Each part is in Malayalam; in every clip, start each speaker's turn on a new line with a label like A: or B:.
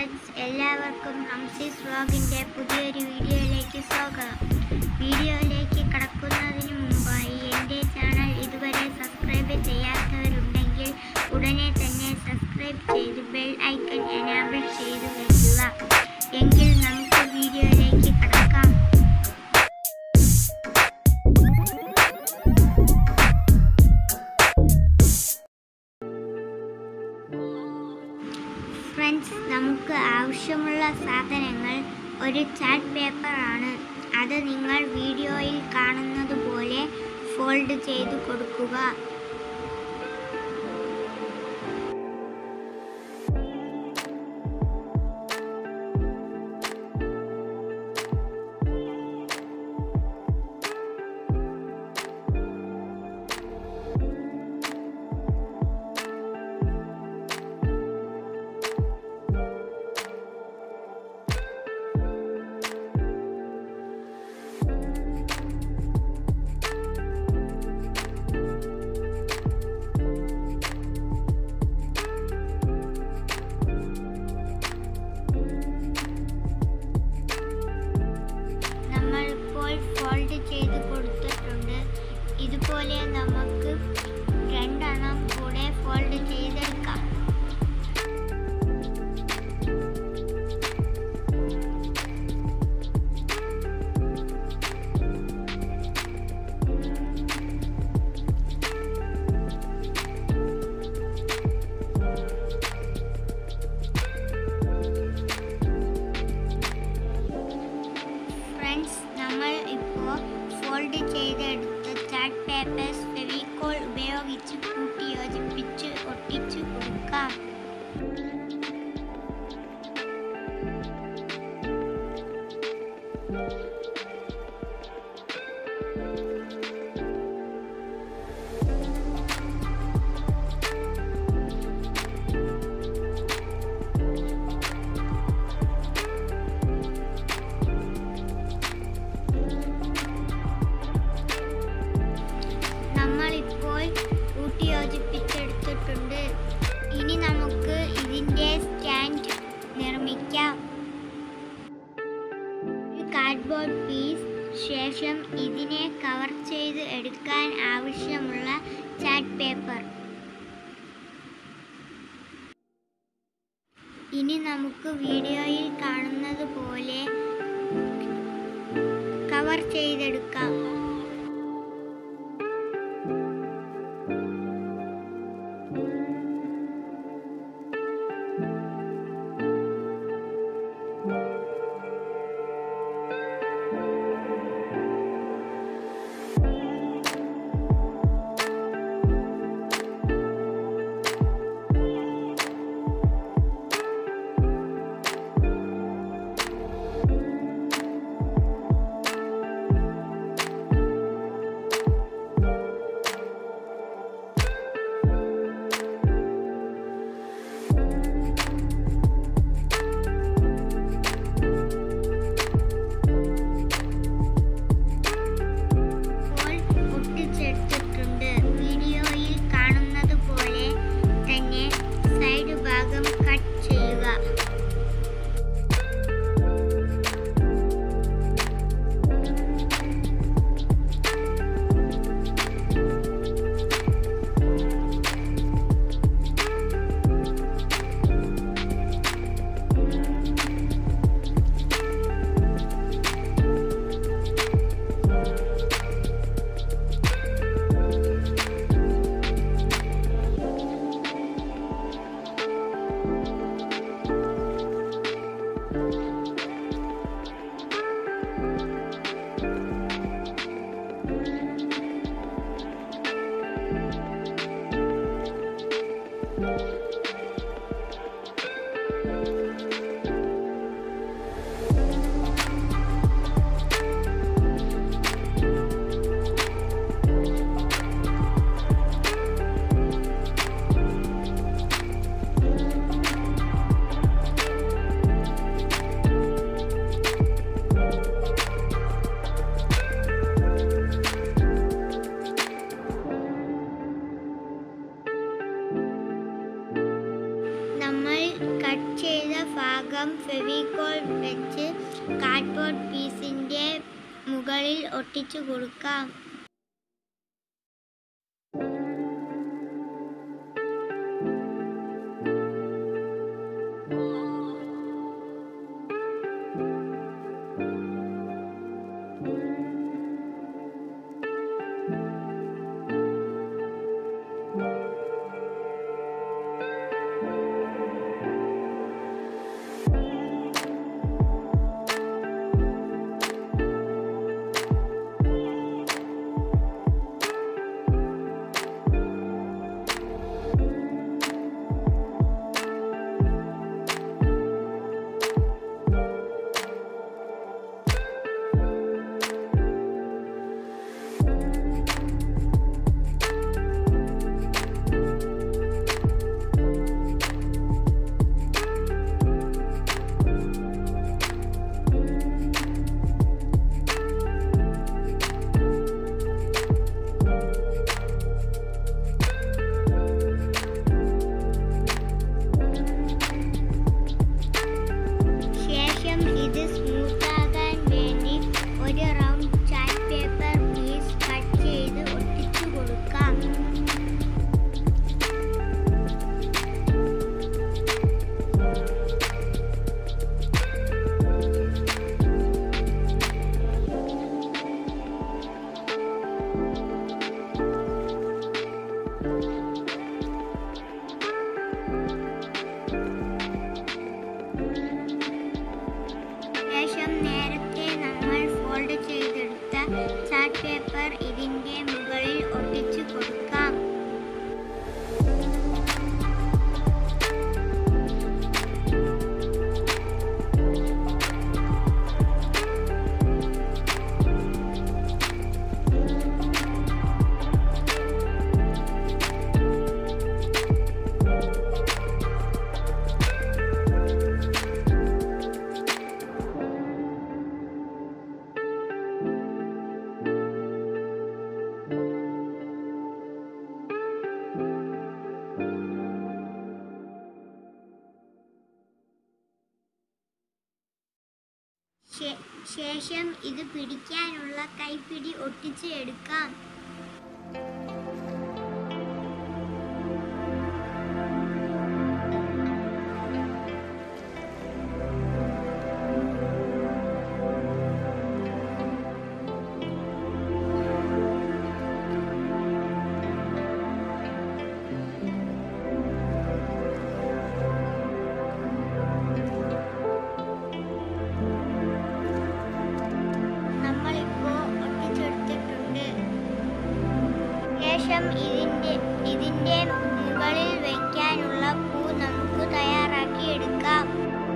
A: ഫ്രണ്ട്സ് എല്ലാവർക്കും റംസീസ് വ്ളോഗിൻ്റെ പുതിയൊരു വീഡിയോയിലേക്ക് സ്വാഗതം വീഡിയോയിലേക്ക് കടക്കുന്നതിന് മുമ്പായി എൻ്റെ ചാനൽ ഇതുവരെ സബ്സ്ക്രൈബ് ചെയ്യാത്തവരുണ്ടെങ്കിൽ ഉടനെ തന്നെ സബ്സ്ക്രൈബ് ചെയ്ത് ബെൽ ഐക്കൺ എനാബിൾ ചെയ്ത് വയ്ക്കുക എങ്കിൽ നമുക്ക് വീഡിയോയിലേക്ക് കടക്കാം ഫ്രണ്ട്സ് നമുക്ക് ആവശ്യമുള്ള സാധനങ്ങൾ ഒരു ചാർട്ട് പേപ്പറാണ് അത് നിങ്ങൾ വീഡിയോയിൽ കാണുന്നത് പോലെ ഫോൾഡ് ചെയ്ത് കൊടുക്കുക നമ്മൾ ഇപ്പോൾ ഫോൾഡ് ചെയ്ത് കൊടുത്തിട്ടുണ്ട് ഇതുപോലെ നമുക്ക് രണ്ടെണ്ണം കൂടെ ഫോൾഡ് ചെയ്തെടുക്കാം ഫ്രണ്ട്സ് നമ്മൾ ഇപ്പോൾ ഫോൾഡ് ചെയ്തെടുത്ത ചാർട്ട് പേപ്പേഴ്സ് ഫെവിക്കോൾ ഉപയോഗിച്ച് കൂട്ടി യോജിപ്പിച്ച് ഒട്ടിച്ചു കൊടുക്കാം നമ്മളിപ്പോൾ കൂട്ടി യോജിപ്പിച്ചെടുത്തിട്ടുണ്ട് ഇനി നമുക്ക് ഇതിൻ്റെ സ്റ്റാൻഡ് നിർമ്മിക്കാം ഒരു കാർഡ്ബോർഡ് പീസ് ശേഷം ഇതിനെ കവർ ചെയ്ത് എടുക്കാൻ ആവശ്യമുള്ള ചാർട്ട് പേപ്പർ ഇനി നമുക്ക് വീഡിയോയിൽ കാണുന്നത് പോലെ കവർ ചെയ്തെടുക്കാം ഇപ്പോൾ ഒട്ടിച്ചെടുത്തിട്ടുണ്ട് വീഡിയോയിൽ കാണുന്നത് പോലെ തന്നെ സൈഡ് ഭാഗം കട്ട് ചെയ്യുക കട്ട് ചെയ്ത ഭാഗം ഫെവിക്കോൾ വെച്ച് കാർഡ്ബോർഡ് പീസിൻ്റെ മുകളിൽ ഒട്ടിച്ചു കൊടുക്കാം ശേഷം ഇത് സ്മൂത്ത് ആകാൻ വേണ്ടി ഒരു round chart paper piece cut ചെയ്ത് ഒട്ടിച്ചു കൊടുക്കാം ശേഷം നേരത്തെ നമ്മൾ ഫോൾഡ് ചെയ്തെടുത്ത ചാർട്ട് പേപ്പർ ഇതിൻ്റെ മുകളിൽ ഒട്ടിച്ചു കൊടുക്കാം ശേ- ശേഷം ഇത് പിടിക്കാനുള്ള കൈപ്പിടി ഒട്ടിച്ച് എടുക്കാം നമ്മളിപ്പോ ഒട്ടിച്ചെടുത്തിട്ടുണ്ട് ശേഷം ഇതിന്റെ ഇതിന്റെ മുകളിൽ വയ്ക്കാനുള്ള പൂ നമുക്ക് തയ്യാറാക്കി എടുക്കാം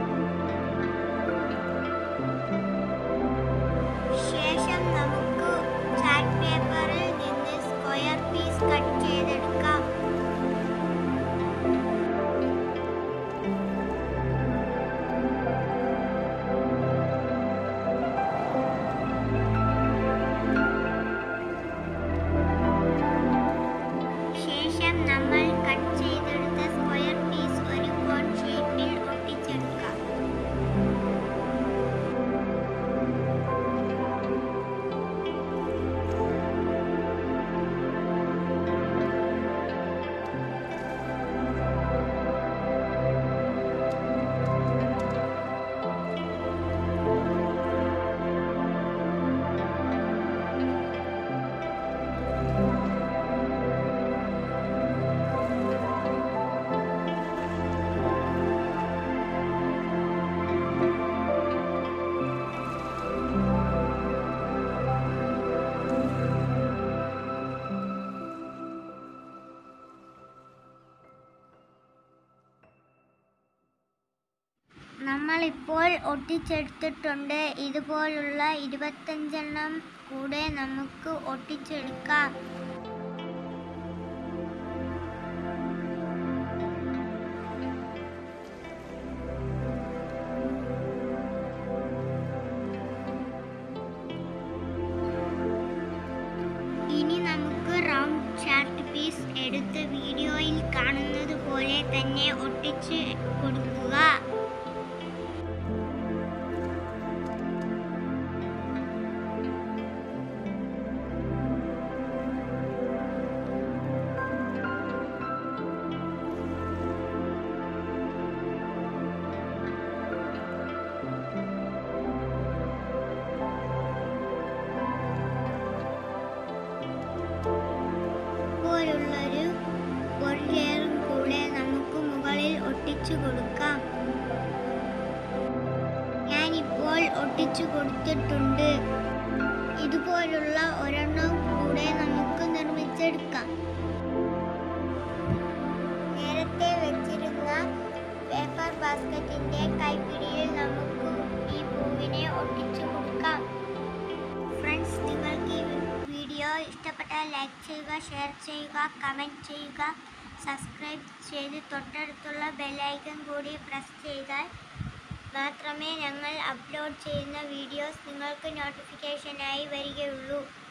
A: ശേഷം നമുക്ക് ചാർട്ട് പേപ്പറിൽ നിന്ന് സ്ക്വയർ പീസ് കട്ട് ചെയ്തെടുക്കാം ശേഷം നമ്മൾ കട്ട് ചെയ്തെടുത്ത സ്ക്വയർ പീസ് ഒരു കോൺ ഷേപ്പിൽ ഒട്ടിച്ചെടുക്കാം നമ്മളിപ്പോൾ ഒട്ടിച്ചെടുത്തിട്ടുണ്ട് ഇതുപോലുള്ള ഇരുപത്തഞ്ചെണ്ണം കൂടെ നമുക്ക് ഒട്ടിച്ചെടുക്കാം ഇനി നമുക്ക് റൗണ്ട് ചാർട്ട് പീസ് എടുത്ത് വീഡിയോയിൽ കാണുന്നത് പോലെ തന്നെ ഒട്ടിച്ച് കൊടുക്കുക ഒട്ടിച്ചു കൊടുത്തിട്ടുണ്ട് ഇതുപോലുള്ള ഒരെണ്ണം കൂടെ നമുക്ക് നിർമ്മിച്ചെടുക്കാം നേരത്തെ വെച്ചിരുന്ന പേപ്പർ ബാസ്ക്കറ്റിന്റെ കൈപ്പിടിയിൽ നമുക്ക് ഈ പൂവിനെ ഒട്ടിച്ചു കൊടുക്കാം ഫ്രണ്ട്സ് നിങ്ങൾക്ക് ഈ വീഡിയോ ഇഷ്ടപ്പെട്ടാൽ ലൈക്ക് ചെയ്യുക ഷെയർ ചെയ്യുക കമൻറ്റ് ചെയ്യുക സബ്സ്ക്രൈബ് ചെയ്ത് തൊട്ടടുത്തുള്ള ബെല്ലൈക്കൺ കൂടി പ്രസ് ചെയ്താൽ മാത്രമേ ഞങ്ങൾ അപ്ലോഡ് ചെയ്യുന്ന വീഡിയോസ് നിങ്ങൾക്ക് നോട്ടിഫിക്കേഷനായി വരികയുള്ളൂ